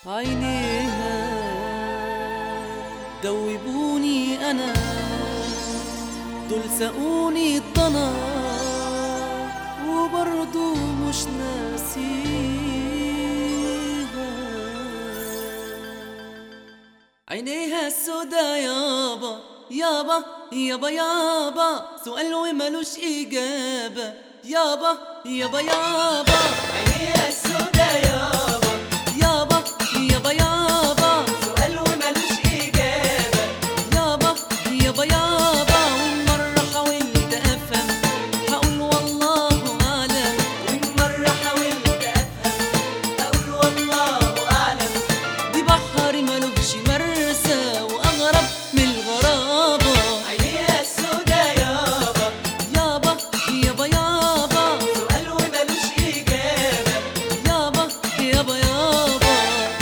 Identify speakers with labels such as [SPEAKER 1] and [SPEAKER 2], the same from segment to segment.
[SPEAKER 1] عينيها دوبوني أنا دول سقوني الضنا وبرضو مش ناسيها عينيها السودا يابا يابا يابا يابا سؤال وملوش إجابة يابا يابا يابا
[SPEAKER 2] عينيها السودا يابا
[SPEAKER 1] يابا يابا يابا
[SPEAKER 2] سؤال وملوش إجابة
[SPEAKER 1] يابا يابا يابا ومرة حاولت أفهم هقول والله أعلم
[SPEAKER 2] وإن مرة حاولت أفهم أقول والله أعلم
[SPEAKER 1] دي بحر ملوش مرسى وأغرب من الغرابة
[SPEAKER 2] عينيها السودا يابا
[SPEAKER 1] يابا يابا يابا
[SPEAKER 2] سؤال وملوش إجابة
[SPEAKER 1] يابا يابا يابا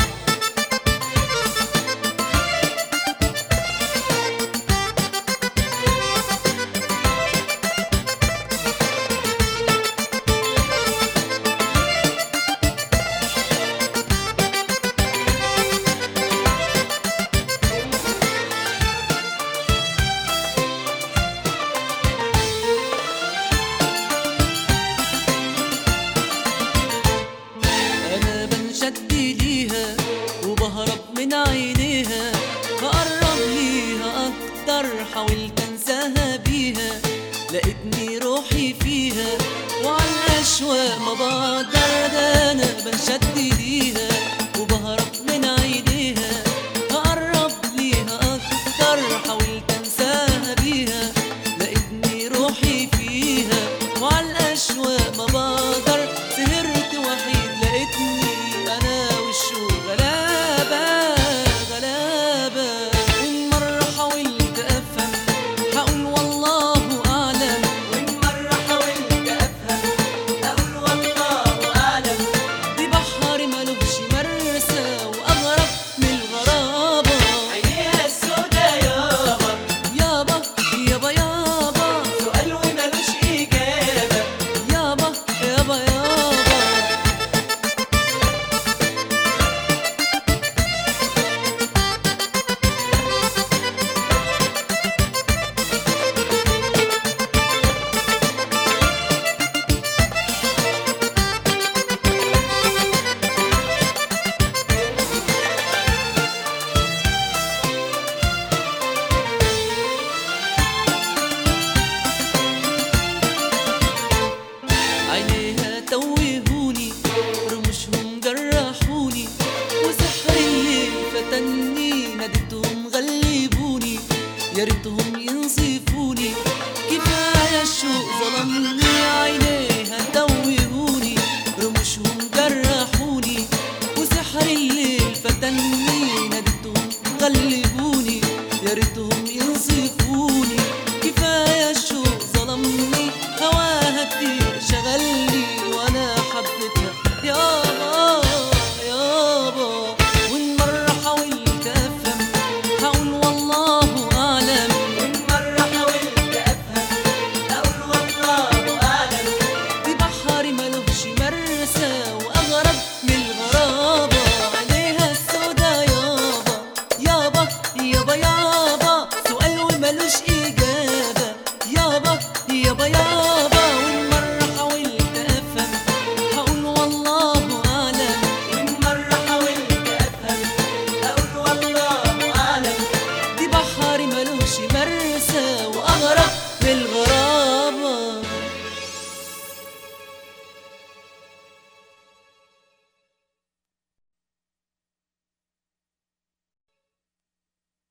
[SPEAKER 1] انا بنشد ليها وبهرب من عينيها بقرب ليها اكتر حاولت انساها بيها لقيتني روحي فيها وعلى الاشواق ما بقدر ده انا بنشد ليها